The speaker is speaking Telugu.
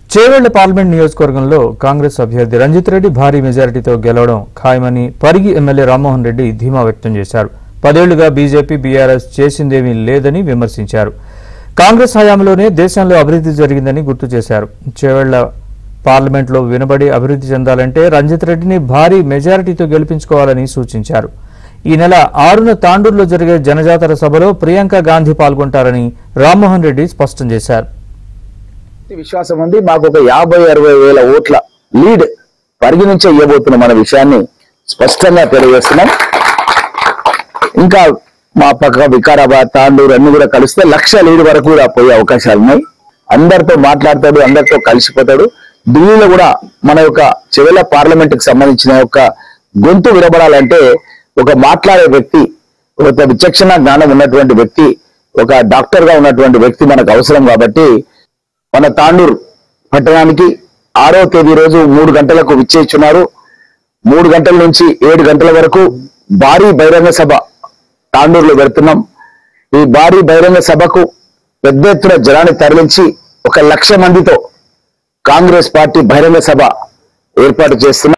చేవెళ్ల పార్లమెంట్ నియోజకవర్గంలో కాంగ్రెస్ అభ్యర్థి రంజిత్ రెడ్డి భారీ మెజారిటీతో గెలవడం ఖాయమని పరిగి ఎమ్మెల్యే రామ్మోహన్ రెడ్డి ధీమా వ్యక్తం చేశారు పదేళ్లుగా బీజేపీ బీఆర్ఎస్ చేసిందేమీ లేదని విమర్శించారు కాంగ్రెస్ హయాంలోనే దేశంలో అభివృద్ధి జరిగిందని గుర్తు చేశారు చేవెళ్ల పార్లమెంట్లో వినబడి అభివృద్ధి చెందాలంటే రంజిత్ రెడ్డిని భారీ మెజారిటీతో గెలిపించుకోవాలని సూచించారు ఈ నెల ఆరున తాండూరులో జరిగే జనజాతర సభలో ప్రియాంక గాంధీ పాల్గొంటారని రామ్మోహన్ రెడ్డి స్పష్టం చేశారు పూర్తి విశ్వాసం ఉంది మాకు ఒక యాభై అరవై వేల ఓట్ల లీడ్ పరిగణించే ఇవ్వబోతున్న మన విషయాన్ని స్పష్టంగా తెలియజేస్తున్నాం ఇంకా మా పక్క వికారాబాద్ తాండూరు అన్ని కూడా కలిస్తే లక్ష లీడ్ వరకు కూడా పోయే అవకాశాలు ఉన్నాయి అందరితో మాట్లాడతాడు అందరితో కలిసిపోతాడు ఢిల్లీలో కూడా మన యొక్క చెవెల పార్లమెంట్ కి సంబంధించిన యొక్క గొంతు వినబడాలంటే ఒక మాట్లాడే వ్యక్తి ఒక విచక్షణ జ్ఞానం ఉన్నటువంటి వ్యక్తి ఒక డాక్టర్ గా ఉన్నటువంటి వ్యక్తి మనకు అవసరం కాబట్టి మన తాండూరు పట్టణానికి ఆరో తేదీ రోజు మూడు గంటలకు విచ్చేస్తున్నారు మూడు గంటల నుంచి ఏడు గంటల వరకు భారీ బహిరంగ సభ తాండూరులో పెడుతున్నాం ఈ భారీ బహిరంగ సభకు పెద్ద ఎత్తున జనాన్ని తరలించి ఒక లక్ష మందితో కాంగ్రెస్ పార్టీ బహిరంగ సభ ఏర్పాటు చేస్తున్నాం